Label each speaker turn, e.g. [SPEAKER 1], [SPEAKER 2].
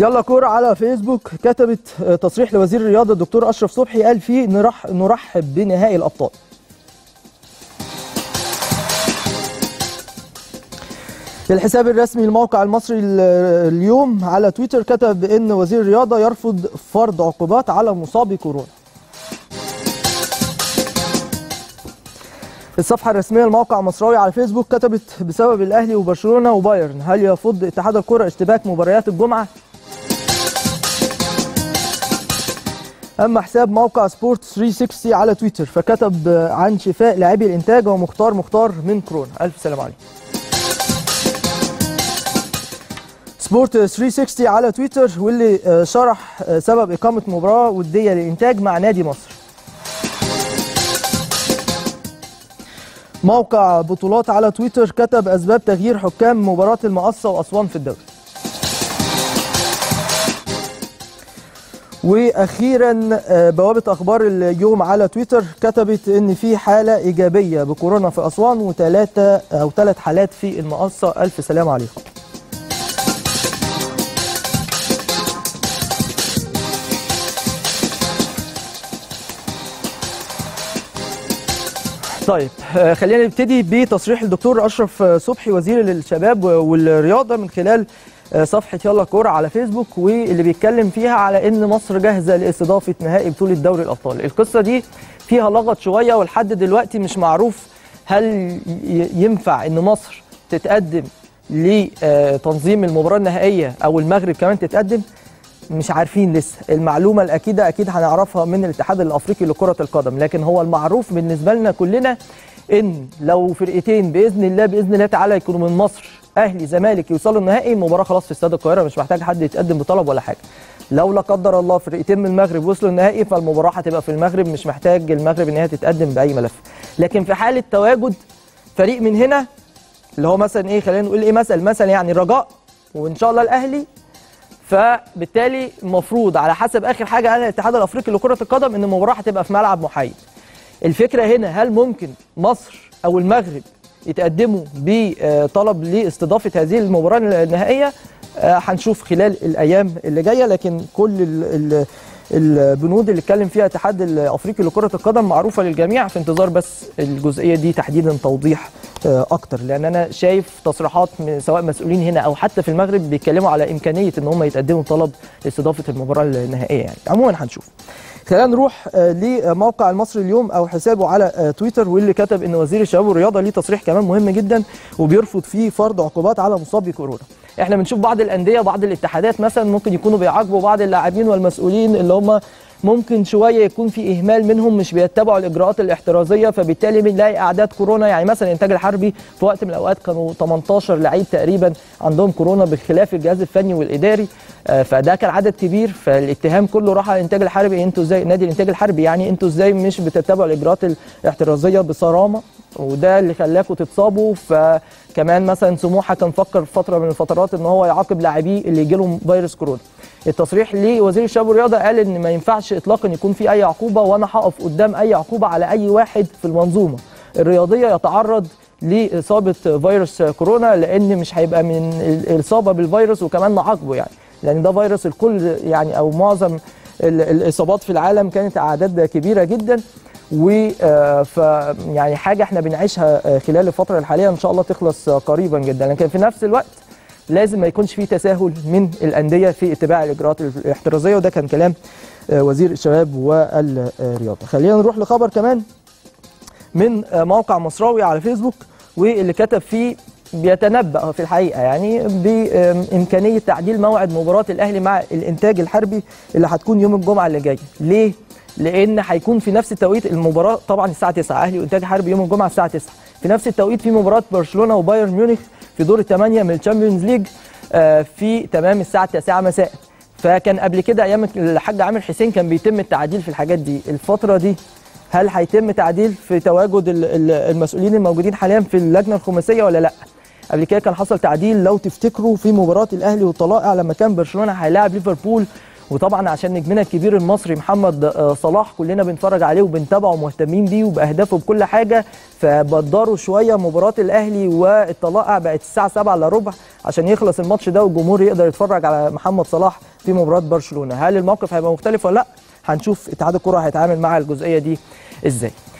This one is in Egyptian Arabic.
[SPEAKER 1] يلا كورة على فيسبوك كتبت تصريح لوزير الرياضة الدكتور أشرف صبحي قال فيه نرح نرحب بنهائي الأبطال الحساب الرسمي للموقع المصري اليوم على تويتر كتب ان وزير الرياضه يرفض فرض عقوبات على مصابي كورونا. الصفحه الرسميه للموقع المصراوي على فيسبوك كتبت بسبب الاهلي وبرشلونه وبايرن هل يفض اتحاد الكره اشتباك مباريات الجمعه؟ اما حساب موقع سبورت 360 على تويتر فكتب عن شفاء لاعبي الانتاج ومختار مختار من كورونا الف سلام عليكم. سبورت 360 على تويتر واللي شرح سبب إقامة مباراة ودية للإنتاج مع نادي مصر موقع بطولات على تويتر كتب أسباب تغيير حكام مباراة المقصة وأسوان في الدوري واخيرا بوابه اخبار اليوم على تويتر كتبت ان في حاله ايجابيه بكورونا في اسوان وثلاثه او ثلاث حالات في المقصه الف سلام عليكم طيب خلينا نبتدي بتصريح الدكتور اشرف صبحي وزير الشباب والرياضه من خلال صفحه يلا كوره على فيسبوك واللي بيتكلم فيها على ان مصر جاهزه لاستضافه نهائي بطوله دوري الابطال القصه دي فيها لغط شويه ولحد دلوقتي مش معروف هل ينفع ان مصر تتقدم لتنظيم المباراه النهائيه او المغرب كمان تتقدم مش عارفين لسه المعلومه الاكيده اكيد هنعرفها من الاتحاد الافريقي لكره القدم لكن هو المعروف بالنسبه لنا كلنا ان لو فرقتين باذن الله باذن الله تعالى يكونوا من مصر اهلي زمالك يوصلوا النهائي المباراه خلاص في استاد القاهره مش محتاج حد يتقدم بطلب ولا حاجه لو لا قدر الله فرقتين من المغرب وصلوا النهائي فالمباراه هتبقى في المغرب مش محتاج المغرب ان هي تتقدم باي ملف لكن في حاله تواجد فريق من هنا اللي هو مثلا ايه خلينا نقول ايه مثلا مثلا يعني الرجاء وان شاء الله الاهلي فبالتالي المفروض على حسب اخر حاجه قال الاتحاد الافريقي لكره القدم ان المباراه هتبقى في ملعب محايد الفكره هنا هل ممكن مصر او المغرب يتقدموا بطلب لاستضافه هذه المباراه النهائيه هنشوف خلال الايام اللي جايه لكن كل ال ال البنود اللي اتكلم فيها الاتحاد الافريقي لكره القدم معروفه للجميع في انتظار بس الجزئيه دي تحديدا توضيح اكتر لان انا شايف تصريحات من سواء مسؤولين هنا او حتى في المغرب بيتكلموا على امكانيه ان هم يتقدموا طلب لاستضافه المباراه النهائيه يعني عموما هنشوف خلينا نروح لموقع المصري اليوم او حسابه على تويتر واللي كتب ان وزير الشباب والرياضه ليه تصريح كمان مهم جدا وبيرفض فيه فرض عقوبات على مصابي كورونا احنا بنشوف بعض الانديه بعض الاتحادات مثلا ممكن يكونوا بيعاقبوا بعض اللاعبين والمسؤولين اللي هم ممكن شويه يكون في اهمال منهم مش بيتبعوا الاجراءات الاحترازيه فبالتالي بنلاقي اعداد كورونا يعني مثلا الانتاج الحربي في وقت من الاوقات كانوا 18 لعيب تقريبا عندهم كورونا بخلاف الجهاز الفني والاداري فده كان عدد كبير فالاتهام كله راح على الانتاج الحربي انتوا ازاي نادي الانتاج الحربي يعني انتوا ازاي مش بتتبعوا الاجراءات الاحترازيه بصرامه وده اللي خلاكم تتصابوا فكمان مثلا سموحه كان فكر في فتره من الفترات ان هو يعاقب لاعبيه اللي يجي لهم فيروس كورونا التصريح لوزير الشباب والرياضه قال ان ما ينفعش اطلاقا يكون في اي عقوبه وانا هقف قدام اي عقوبه على اي واحد في المنظومه الرياضيه يتعرض لاصابه فيروس كورونا لان مش هيبقى من الاصابه بالفيروس وكمان نعاقبه يعني لان ده فيروس الكل يعني او معظم الاصابات في العالم كانت اعداد كبيره جدا و ف يعني حاجه احنا بنعيشها خلال الفتره الحاليه ان شاء الله تخلص قريبا جدا لكن في نفس الوقت لازم ما يكونش فيه تساهل من الانديه في اتباع الاجراءات الاحترازيه وده كان كلام وزير الشباب والرياضه خلينا نروح لخبر كمان من موقع مصراوي على فيسبوك واللي كتب فيه بيتنبأ في الحقيقه يعني بامكانيه تعديل موعد مباراه الاهلي مع الانتاج الحربي اللي هتكون يوم الجمعه اللي جايه ليه لان هيكون في نفس التوقيت المباراه طبعا الساعه 9 اهلي وانتاج حربي يوم الجمعه الساعه 9 في نفس التوقيت في مباراه برشلونه وبايرن ميونخ في دور الثمانيه من الشامبيونز ليج في تمام الساعه 9 مساء فكان قبل كده ايام الحاج عامر حسين كان بيتم التعديل في الحاجات دي الفتره دي هل هيتم تعديل في تواجد المسؤولين الموجودين حاليا في اللجنه الخماسيه ولا لا قبل كده كان حصل تعديل لو تفتكروا في مباراه الاهلي والطلائع لما كان برشلونه هيلاعب ليفربول وطبعا عشان نجمنا الكبير المصري محمد آه، صلاح كلنا بنتفرج عليه وبنتابعه ومهتمين بيه وباهدافه بكل حاجه فبدروا شويه مباراه الاهلي والطلائع بقت الساعه 7 الا ربع عشان يخلص الماتش ده والجمهور يقدر يتفرج على محمد صلاح في مباراه برشلونه هل الموقف هيبقى مختلف ولا لا هنشوف اتحاد الكره هيتعامل مع الجزئيه دي ازاي